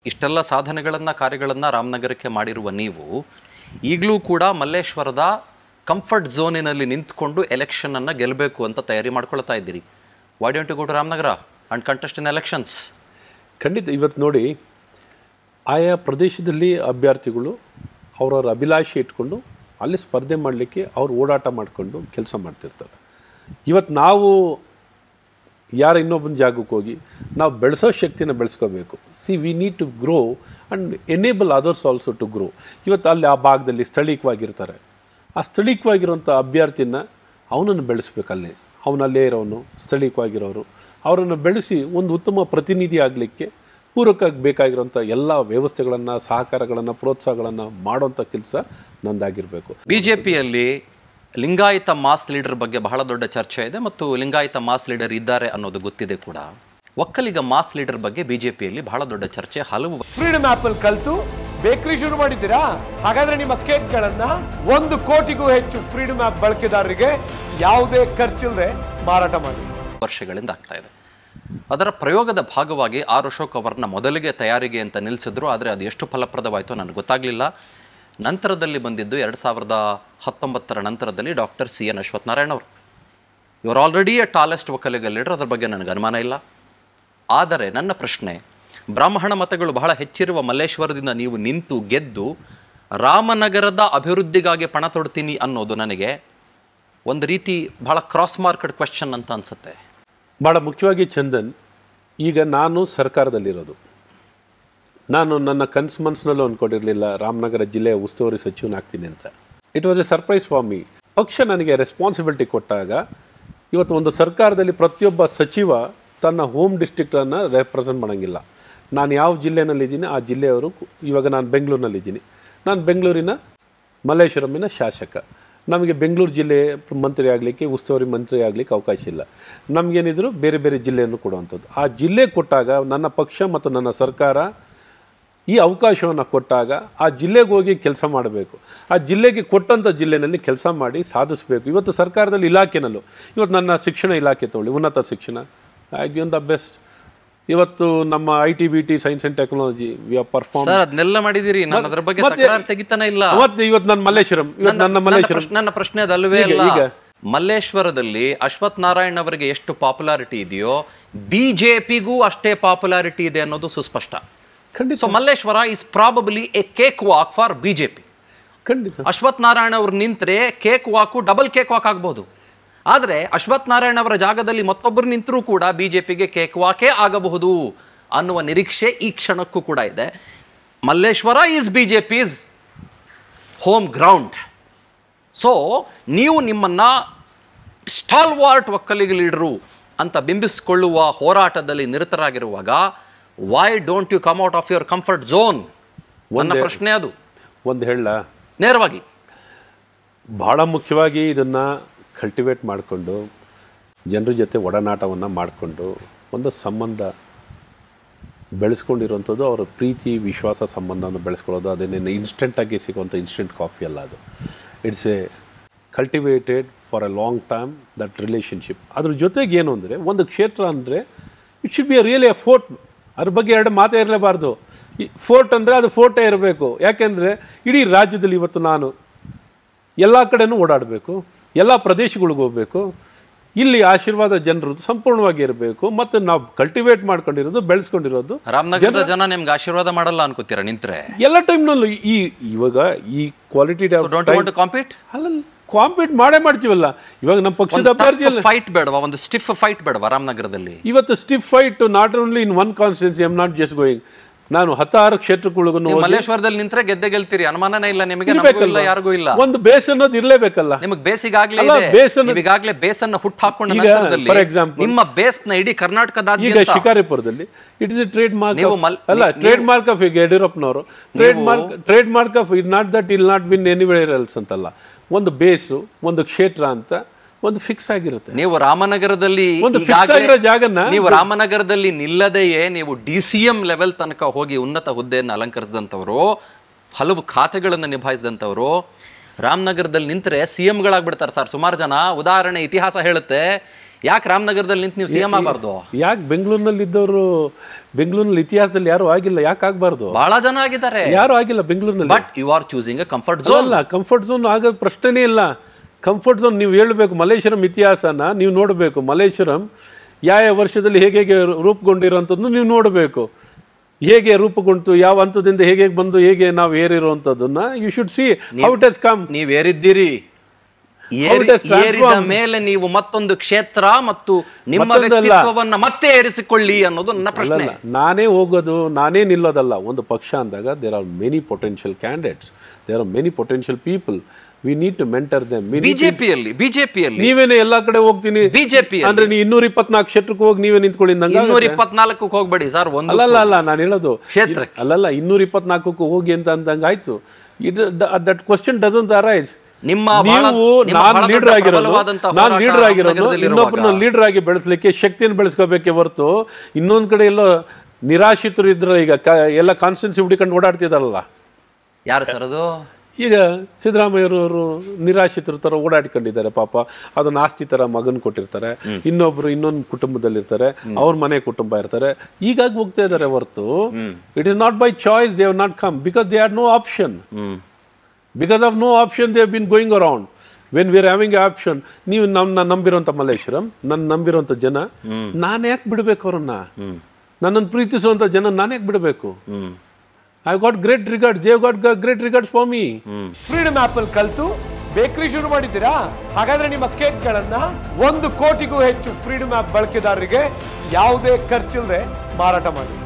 ಇಷ್ಟೆಲ್ಲ ಸಾಧನೆಗಳನ್ನು ಕಾರ್ಯಗಳನ್ನು ರಾಮನಗರಕ್ಕೆ ಮಾಡಿರುವ ನೀವು ಈಗಲೂ ಕೂಡ ಮಲ್ಲೇಶ್ವರದ ಕಂಫರ್ಟ್ ಝೋನಿನಲ್ಲಿ ನಿಂತ್ಕೊಂಡು ಎಲೆಕ್ಷನನ್ನು ಗೆಲ್ಲಬೇಕು ಅಂತ ತಯಾರಿ ಮಾಡ್ಕೊಳ್ತಾ ಇದ್ದೀರಿ why don't you go to Ramanagara and contest in elections ಖಂಡಿತ ಇವತ್ತು ನೋಡಿ ಆಯಾ ಪ್ರದೇಶದಲ್ಲಿ ಅಭ್ಯರ್ಥಿಗಳು ಅವರವ್ರ ಅಭಿಲಾಷೆ ಇಟ್ಕೊಂಡು ಅಲ್ಲಿ ಸ್ಪರ್ಧೆ ಮಾಡಲಿಕ್ಕೆ ಅವ್ರು ಓಡಾಟ ಮಾಡಿಕೊಂಡು ಕೆಲಸ ಮಾಡ್ತಿರ್ತಾರೆ ಇವತ್ತು ನಾವು ಯಾರ ಇನ್ನೊಬ್ಬನ ಜಾಗಕ್ಕೆ ಹೋಗಿ ನಾವು ಬೆಳೆಸೋ ಶಕ್ತಿನ ಬೆಳೆಸ್ಕೋಬೇಕು see we need to grow and enable others also to grow ಇವತ್ತು ಅಲ್ಲಿ ಆ ಭಾಗದಲ್ಲಿ ಸ್ಥಳೀಯವಾಗಿರ್ತಾರೆ ಆ ಸ್ಥಳೀಯವಾಗಿರುವಂಥ ಅಭ್ಯರ್ಥಿನ ಅವನನ್ನು ಬೆಳೆಸ್ಬೇಕು ಅಲ್ಲಿ ಅವನಲ್ಲೇ ಇರೋನು ಸ್ಥಳೀಯವಾಗಿರೋರು ಅವರನ್ನು ಬೆಳೆಸಿ ಒಂದು ಉತ್ತಮ ಪ್ರತಿನಿಧಿ ಆಗಲಿಕ್ಕೆ ಪೂರಕವಾಗಿ ಬೇಕಾಗಿರೋಂಥ ಎಲ್ಲ ವ್ಯವಸ್ಥೆಗಳನ್ನು ಸಹಕಾರಗಳನ್ನು ಪ್ರೋತ್ಸಾಹಗಳನ್ನು ಮಾಡೋಂಥ ಕೆಲಸ ನಂದಾಗಿರಬೇಕು ಬಿ ಜೆ ಪಿಯಲ್ಲಿ ಲಿಂಗಾಯತ ಮಾಸ್ ಲೀಡರ್ ಬಗ್ಗೆ ಬಹಳ ದೊಡ್ಡ ಚರ್ಚೆ ಇದೆ ಮತ್ತು ಲಿಂಗಾಯತ ಮಾಸ್ ಲೀಡರ್ ಇದ್ದಾರೆ ಅನ್ನೋದು ಗೊತ್ತಿದೆ ಕೂಡ ಒಕ್ಕಲಿಗ ಮಾಸ್ ಲೀಡರ್ ಬಗ್ಗೆ ಬಿ ಜೆ ಪಿಯಲ್ಲಿ ಬಹಳ ದೊಡ್ಡ ಚರ್ಚೆ ಹಲವು ಫ್ರೀಡಮ್ ಆಪ್ ಅಲ್ಲಿ ಕಲ್ತು ಬೇಕರಿ ಶುರು ಮಾಡಿದ್ದೀರಾ ಹಾಗಾದ್ರೆ ನಿಮ್ಮ ಕೇಕ್ಗಳನ್ನ ಒಂದು ಕೋಟಿಗೂ ಹೆಚ್ಚು ಫ್ರೀಡಮ್ ಆಪ್ ಬಳಕೆದಾರರಿಗೆ ಯಾವುದೇ ಖರ್ಚಿಲ್ಲದೆ ಮಾರಾಟ ಮಾಡಿ ವರ್ಷಗಳಿಂದ ಆಗ್ತಾ ಇದೆ ಅದರ ಪ್ರಯೋಗದ ಭಾಗವಾಗಿ ಆರ್ ಅಶೋಕ್ ಅವರನ್ನ ಮೊದಲಿಗೆ ತಯಾರಿಗೆ ಅಂತ ನಿಲ್ಲಿಸಿದ್ರು ಆದರೆ ಅದು ಎಷ್ಟು ಫಲಪ್ರದವಾಯಿತು ನನಗೆ ಗೊತ್ತಾಗಲಿಲ್ಲ ನಂತರದಲ್ಲಿ ಬಂದಿದ್ದು ಎರಡು ಸಾವಿರದ ಹತ್ತೊಂಬತ್ತರ ನಂತರದಲ್ಲಿ ಡಾಕ್ಟರ್ ಸಿ ಎನ್ ಅಶ್ವತ್ಥನಾರಾಯಣ ಅವರು ಇವರು already a tallest Vokkaliga leader ಅದ್ರ ಬಗ್ಗೆ ನನಗೆ ಅನುಮಾನ ಇಲ್ಲ ಆದರೆ ನನ್ನ ಪ್ರಶ್ನೆ ಬ್ರಾಹ್ಮಣ ಮತಗಳು ಬಹಳ ಹೆಚ್ಚಿರುವ ಮಲ್ಲೇಶ್ವರದಿಂದ ನೀವು ನಿಂತು ಗೆದ್ದು ರಾಮನಗರದ ಅಭಿವೃದ್ಧಿಗಾಗಿ ಪಣ ತೊಡ್ತೀನಿ ಅನ್ನೋದು ನನಗೆ ಒಂದು ರೀತಿ ಬಹಳ ಕ್ರಾಸ್ ಮಾರ್ಕೆಟ್ ಕ್ವೆಶನ್ ಅಂತ ಅನಿಸುತ್ತೆ ಭಾಳ ಮುಖ್ಯವಾಗಿ ಚಂದನ್ ಈಗ ನಾನು ಸರ್ಕಾರದಲ್ಲಿರೋದು ನಾನು ನನ್ನ ಕನ್ಸು ಮನಸ್ಸಿನಲ್ಲೂ ಅಂದ್ಕೊಂಡಿರಲಿಲ್ಲ ರಾಮನಗರ ಜಿಲ್ಲೆಯ ಉಸ್ತುವಾರಿ ಸಚಿವನಾಗ್ತೀನಿ ಅಂತ it was a surprise for me ಪಕ್ಷ ನನಗೆ ರೆಸ್ಪಾನ್ಸಿಬಿಲಿಟಿ ಕೊಟ್ಟಾಗ ಇವತ್ತು ಒಂದು ಸರ್ಕಾರದಲ್ಲಿ ಪ್ರತಿಯೊಬ್ಬ ಸಚಿವ ತನ್ನ ಹೋಮ್ ಡಿಸ್ಟ್ರಿಕ್ಟನ್ನು ರೆಪ್ರೆಸೆಂಟ್ ಮಾಡೋಂಗಿಲ್ಲ ನಾನು ಯಾವ ಜಿಲ್ಲೆನಲ್ಲಿದ್ದೀನಿ ಆ ಜಿಲ್ಲೆಯವರು ಇವಾಗ ನಾನು ಬೆಂಗಳೂರಿನಲ್ಲಿದ್ದೀನಿ ನಾನು ಬೆಂಗಳೂರಿನ ಮಲ್ಲೇಶ್ವರಮಿನ ಶಾಸಕ ನಮಗೆ ಬೆಂಗಳೂರು ಜಿಲ್ಲೆ ಮಂತ್ರಿ ಆಗಲಿಕ್ಕೆ ಉಸ್ತುವಾರಿ ಮಂತ್ರಿ ಆಗಲಿಕ್ಕೆ ಅವಕಾಶ ಇಲ್ಲ ನಮಗೇನಿದ್ರು ಬೇರೆ ಬೇರೆ ಜಿಲ್ಲೆಯನ್ನು ಕೊಡುವಂಥದ್ದು ಆ ಜಿಲ್ಲೆ ಕೊಟ್ಟಾಗ ನನ್ನ ಪಕ್ಷ ಮತ್ತು ನನ್ನ ಸರ್ಕಾರ ಈ ಅವಕಾಶವನ್ನು ಕೊಟ್ಟಾಗ ಆ ಜಿಲ್ಲೆಗೆ ಹೋಗಿ ಕೆಲಸ ಮಾಡಬೇಕು ಆ ಜಿಲ್ಲೆಗೆ ಕೊಟ್ಟಂಥ ಜಿಲ್ಲೆನಲ್ಲಿ ಕೆಲಸ ಮಾಡಿ ಸಾಧಿಸಬೇಕು ಇವತ್ತು ಸರ್ಕಾರದಲ್ಲಿ ಇಲಾಖೆನಲ್ಲೂ ಇವತ್ತು ನನ್ನ ಶಿಕ್ಷಣ ಇಲಾಖೆ ತಗೊಳ್ಳಿ ಉನ್ನತ ಶಿಕ್ಷಣ ಐ ಗಿವನ್ ದ ಬೆಸ್ಟ್ ಇವತ್ತು ನಮ್ಮ I T B T science and technology we are perform sir ಅದನ್ನೆಲ್ಲ ಮಾಡಿದಿರಿ ನಾನು ಅದ್ರ ಬಗ್ಗೆ ಮತ್ತೆ- ತಕರಾರು ತೆಗಿತಾನೆ ಇಲ್ಲ ಮತ್ತೆ ಇವತ್ತು ನನ್ನ ಮಲ್ಲೇಶ್ವರಂ ಇವತ್ತು ನನ್ನ ನನ್ನ ಮಲ್ಲೇಶ್ವರಂ ಪ್ರಶ್ನೆ- ನನ್ನ ಪ್ರಶ್ನೆ ಅದಲ್ವೇ ಈಗ- ಅಲ್ಲ ಈಗ. ಮಲ್ಲೇಶ್ವರದಲ್ಲಿ ಅಶ್ವಥ್ ನಾರಾಯಣ್ ಅವರಿಗೆ ಎಷ್ಟು ಪಾಪ್ಯುಲಾರಿಟಿ ಇದೆಯೋ ಬಿಜೆಪಿಗೂ ಅಷ್ಟೇ ಪಾಪ್ಯುಲಾರಿಟಿ ಇದೆ ಅನ್ನೋದು ಸುಸ್ಪಷ್ಟ ಖಂಡಿತ so Malleshwara is probably a cake walk for BJP ಖಂಡಿತ ಅಶ್ವಥ್ ನಾರಾಯಣ ಅವ್ರು ನಿಂತ್ರೆ cake walk double cake walk ಆಗ್ಬೋದು ಆದರೆ ಅಶ್ವಥ್ ನಾರಾಯಣ ಅವರ ಜಾಗದಲ್ಲಿ ಮತ್ತೊಬ್ಬರು ನಿಂತರೂ ಕೂಡ ಬಿಜೆಪಿಗೆ ಕೇಕ್ ವಾಕೇ ಆಗಬಹುದು ಅನ್ನುವ ನಿರೀಕ್ಷೆ ಈ ಕ್ಷಣಕ್ಕೂ ಕೂಡ ಇದೆ Malleshwara is B J P's home ground so ನೀವು ನಿಮ್ಮನ್ನ ಸ್ಟಾಲ್ವಾರ್ಟ್ ಒಕ್ಕಲಿಗ ಲೀಡರು ಅಂತ ಬಿಂಬಿಸಿಕೊಳ್ಳುವ ಹೋರಾಟದಲ್ಲಿ ನಿರತರಾಗಿರುವಾಗ why don't you come out of your comfort zone ನನ್ನ ಒಂದೇ- ಪ್ರಶ್ನೆ ಅದು ಒಂದು ಹೇಳ ನೇರವಾಗಿ ಭಾಳ ಮುಖ್ಯವಾಗಿ ಇದನ್ನು ಕಲ್ಟಿವೇಟ್ ಮಾಡಿಕೊಂಡು ಜನರ ಜೊತೆ ಒಡನಾಟವನ್ನು ಮಾಡಿಕೊಂಡು ಒಂದು ಸಂಬಂಧ ಬೆಳೆಸ್ಕೊಂಡಿರುವಂಥದ್ದು ಅವರ ಪ್ರೀತಿ ವಿಶ್ವಾಸ ಸಂಬಂಧವನ್ನು ಬೆಳೆಸ್ಕೊಳ್ಳೋದು ಅದೇನೇನು ಇನ್ಸ್ಟೆಂಟಾಗಿ ಸಿಗುವಂಥ ಇನ್ಸ್ಟೆಂಟ್ ಕಾಫಿ ಅಲ್ಲ ಅದು it's a cultivated for a long time that relationship ಅದ್ರ ಜೊತೆಗೆ ಏನು ಅಂದರೆ ಒಂದು ಕ್ಷೇತ್ರ ಅಂದರೆ it should be a really a fort ಅದ್ರ ಬಗ್ಗೆ ಎರಡು ಮಾತೇ ಇರಲೇಬಾರ್ದು ಈ ಫೋರ್ಟ್ ಅಂದರೆ ಅದು ಫೋರ್ಟೇ ಇರಬೇಕು ಯಾಕೆಂದರೆ ಇಡೀ ರಾಜ್ಯದಲ್ಲಿ ಇವತ್ತು ನಾನು ಎಲ್ಲ ಕಡೆನೂ ಓಡಾಡಬೇಕು ಎಲ್ಲ ಪ್ರದೇಶಗಳಿಗೆ ಹೋಗಬೇಕು ಇಲ್ಲಿ ಆಶೀರ್ವಾದ ಜನರು ಸಂಪೂರ್ಣವಾಗಿ ಇರಬೇಕು ಮತ್ತು ನಾವು ಕಲ್ಟಿವೇಟ್ ಮಾಡ್ಕೊಂಡಿರೋದು ಬೆಳೆಸ್ಕೊಂಡಿರೋದು ರಾಮನಗರದ ಜನ ನಿಮ್ಗೆ ಆಶೀರ್ವಾದ ಮಾಡಲ್ಲ ಅನ್ಕೋತೀರಾ ನಿಂತ್ರೆ ಎಲ್ಲ ಟೈಮ್ನಲ್ಲೂ ಈ ಇವಾಗ ಈ quality don't want to compete ಅಲ್ಲ ಕಾಂಪೀಟ್ ಮಾಡೇ ಮಾಡ್ತೀವಲ್ಲ ಇವಾಗ ನಮ್ಮ ಪಕ್ಷದ ಅಭ್ಯರ್ಥಿ ಅಲ್ಲ ಫೈಟ್ ಬೇಡವಾ ಒಂದು ಸ್ಟಿಫ್ ಫೈಟ್ ಬೇಡವಾ ರಾಮನಗರದಲ್ಲಿ ಇವತ್ತು stiff fight not only in one constituency am not just going ನಾನು ಹತ್ತಾರು ಕ್ಷೇತ್ರಗಳಿಗೂ ನೀವು ಮಲ್ಲೇಶ್ವರದಲ್ಲಿ ನಿಂತ್ರೆ ಗೆದ್ದೆ ಗೆಲ್ತೀರಿ ಅನುಮಾನನೇ ಇಲ್ಲ ನಿಮಗೆ ನಮಗೂ ಇಲ್ಲ ಯಾರಿಗೂ ಇಲ್ಲ ಒಂದು ಬೇಸ್ ಅನ್ನೋದು ಇರಲೇಬೇಕಲ್ಲ ನಿಮಗೆ ಬೇಸಿಗಾಗ್ಲೇ ಅಲ್ಲ, ಇದೆ base ಅನ್ನು- ನೀವು ಈಗಾಗ್ಲೇ ಬೇಸ್ ಅನ್ನ ಹುಟ್ಟು ಹಾಕೊಂಡ ಈಗ, ನಂತರದಲ್ಲಿ for example- ನಿಮ್ಮ ಬೇಸ್ ನ ಇಡೀ ಈಗ ಕರ್ನಾಟಕದಾದ್ಯಂತ ಶಿಕಾರಿಪುರದಲ್ಲಿ it is a trade mark ನೀವು ಮಲ್- ಅಲ್ಲ ನೀವು- ಟ್ರೇಡ್ ಮಾರ್ಕ್ ಆಫ್ ಈಗ ಯಡಿಯೂರಪ್ಪನವರು trade mark trade mark of it not that I'll not been anywhere else ಅಂತಲ್ಲ ಒಂದು ಬೇಸು ಒಂದು ಕ್ಷೇತ್ರ ಅಂತ ಒಂದು ಫಿಕ್ಸ್ ಆಗಿರುತ್ತೆ ನೀವು ರಾಮನಗರದಲ್ಲಿ ಒಂದು fix ಈಗಾಗ್ಲೇ- ಆಗಿರೋ ಜಾಗನ ನೀವು ರಾಮನಗರದಲ್ಲಿ ನಿಲ್ಲದೆಯೇ ನೀವು ಡಿ ಸಿ ಎಂ ಲೆವೆಲ್ ತನಕ ಹೋಗಿ ಉನ್ನತ ಹುದ್ದೆಯನ್ನು ಅಲಂಕರಿಸಿದಂಥವರು ಹಲವು ಖಾತೆಗಳನ್ನು ನಿಭಾಯಿಸಿದಂಥವರು ರಾಮನಗರದಲ್ಲಿ ನಿಂತರೆ ಸಿ ಎಂಗಳಾಗ್ಬಿಡ್ತಾರೆ ಸರ್ ಸುಮಾರು ಜನ ಉದಾಹರಣೆ ಇತಿಹಾಸ ಹೇಳುತ್ತೆ ಯಾಕೆ ರಾಮನಗರದಲ್ಲಿ ನಿಂತು ನೀವು ಸಿಎಂ ಆಗಬಾರ್ದು ಯಾಕೆ ಬೆಂಗಳೂರಿನಲ್ಲಿ ಇದ್ದವರು ಬೆಂಗಳೂರಿನಲ್ಲಿ ಇತಿಹಾಸದಲ್ಲಿ ಯಾರು ಆಗಿಲ್ಲ ಯಾಕೆ ಆಗಬಾರ್ದು ಬಹಳ ಜನ ಆಗಿದ್ದಾರೆ ಯಾರು ಆಗಿಲ್ಲ ಬೆಂಗಳೂರಿನಲ್ಲಿ but you are choosing a comfort zone ಅಲ್ಲ ಕಂಫರ್ಟ್ ಝೋನ್ ಆಗೋ ಪ್ರಶ್ನೆನೇ ಇಲ್ಲ ಕಂಫರ್ಟ್ ಝೋನ್ ನೀವು ಹೇಳಬೇಕು ಮಲ್ಲೇಶ್ವರಂ ಇತಿಹಾಸನ ನೀವು ನೋಡಬೇಕು ಮಲ್ಲೇಶ್ವರಂ ಯಾವ ಯಾವ ವರ್ಷದಲ್ಲಿ ಹೇಗೆ ಹೇಗೆ ರೂಪುಗೊಂಡಿರೋಂಥದ್ದು ನೀವು ನೋಡಬೇಕು ಹೇಗೆ ರೂಪುಗೊಂಡು ಯಾವ ಹಂತದಿಂದ ಹೇಗೆ ಹೇಗೆ ಬಂದು ಹೇಗೆ ನಾವು ಏರಿರುವಂಥದ್ದನ್ನ you should see how it has come ನೀವ್ ಏರಿದ್ದೀರಿ ಏರಿ- How it has transformed. ಏರಿದ ಮೇಲೆ ನೀವು ಮತ್ತೊಂದು ಕ್ಷೇತ್ರ ಮತ್ತು ನಿಮ್ಮ ಮತ್ತೊಂದಲ್ಲ. ವ್ಯಕ್ತಿತ್ವವನ್ನ ಮತ್ತೆ ಏರಿಸಿಕೊಳ್ಳಿ ಅನ್ನೋದು ನನ್ನ ಪ್ರಶ್ನೆ ಅಲ್ಲಲ್ಲ ನಾನೇ ಹೋಗೋದು ನಾನೇ ನಿಲ್ಲೋದಲ್ಲ ಒಂದು ಪಕ್ಷ ಅಂದಾಗ there are many potential candidates there are many potential people we need to mentor them ಬಿಜೆಪಿಯಲ್ಲಿ ಬಿಜೆಪಿಯಲ್ಲಿ ನೀವೇನೇ ಎಲ್ಲಾ ಕಡೆ ಹೋಗ್ತೀನಿ ಬಿಜೆಪಿ ಅಂದ್ರೆ ನೀವು ಇನ್ನೂರ ಇಪ್ಪತ್ನಾಲ್ಕು ಕ್ಷೇತ್ರಕ್ಕೆ ಹೋಗಿ ನೀವೇ ನಿಂತ್ಕೊಳ್ಳಿ ನಂಗೆ ಇನ್ನೂರ ಇಪ್ಪತ್ನಾಲ್ಕಕ್ಕೆ ಹೋಗ್ಬೇಡಿ ಸರ್ ಒಂದು ಅಲ್ಲಲ್ಲ ಅಲ್ಲ ನಾನು ಹೇಳೋದು ಕ್ಷೇತ್ರಕ್ಕೆ. ಅಲ್ಲಲ್ಲ ಇನ್ನೂರ ಇಪ್ಪತ್ನಾಲ್ಕಕ್ಕೆ ಹೋಗಿ ಅಂತ ಅಂದಂಗೆ ಆಯ್ತು it that question doesn't arise ನಿಮ್ಮ ಬಹಳ- ನೀವು ನಿಮ್ಮ ನಾನು ಬಹಳ ಲೀಡರ್ ದೊಡ್ಡ ಆಗಿರೋದು ಪ್ರಬಲವಾದಂತಹ ನಾನು ಹೋರಾಟ ಲೀಡರ್ ಆಗಿರೋದು ರಾಮನಗರದಲ್ಲಿರುವಾಗ. ಇನ್ನೊಬ್ಬರನ್ನ ಲೀಡರ್ ಆಗಿ ಬೆಳೆಸಲಿಕ್ಕೆ ಶಕ್ತಿಯನ್ನು ಬೆಳೆಸ್ಕೋಬೇಕೆ ಹೊರತು ಇನ್ನೊಂದ್ ಕಡೆ ಎಲ್ಲೋ ನಿರಾಶ್ರಿತರು ಇದ್ರ ಈಗ ಕ- ಎಲ್ಲ ಕಾನ್ಸ್ಟೆನ್ಸಿ ಹುಡುಕೊಂಡು ಓಡಾಡ್ತಿದಾರಲ್ಲ ಯಾರು ಸರ್ ಅದು ಈಗ ಸಿದ್ದರಾಮಯ್ಯರವರು ನಿರಾಶ್ರಿತರ ಥರ ಓಡಾಡ್ಕೊಂಡಿದ್ದಾರೆ ಪಾಪ ಅದನ್ನ ಆಸ್ತಿ ಥರ ಮಗನ್ ಕೊಟ್ಟಿರ್ತಾರೆ ಇನ್ನೊಬ್ರು ಇನ್ನೊಂದು ಕುಟುಂಬದಲ್ಲಿರ್ತಾರೆ ಅವ್ರ ಮನೆ ಕುಟುಂಬ ಇರ್ತಾರೆ ಹೀಗಾಗಿ ಹೋಗ್ತಾ ಇದ್ದಾರೆ ಹೊರತು it is not by choice they have not come because they are no option hmm because of no option they been going around when we are having option ನೀವು ನಮ್ಮ ನಂಬಿರೋಂಥ ಮಲ್ಲೇಶ್ವರಂ ನನ್ನ ನಂಬಿರೋಂಥ ಜನ ನಾನು ಯಾಕೆ ಬಿಡಬೇಕು ಅವ್ರನ್ನ ನನ್ನನ್ನು ಪ್ರೀತಿಸುವಂಥ ಜನ ನಾನು ಯಾಕೆ ಬಿಡಬೇಕು hmm I got great regards they've got great regards for me freedom ಆಪ್ ಅಲ್ಲಿ ಕಲ್ತು ಬೇಕರಿ ಶುರು ಮಾಡಿದ್ದೀರಾ ಹಾಗಾದ್ರೆ ನಿಮ್ಮ ಕೇಕ್ಗಳನ್ನ ಒಂದು ಕೋಟಿಗೂ ಹೆಚ್ಚು ಫ್ರೀಡಮ್ ಆಪ್ ಬಳಕೆದಾರರಿಗೆ ಯಾವುದೇ ಖರ್ಚಿಲ್ಲದೆ ಮಾರಾಟ ಮಾಡಿ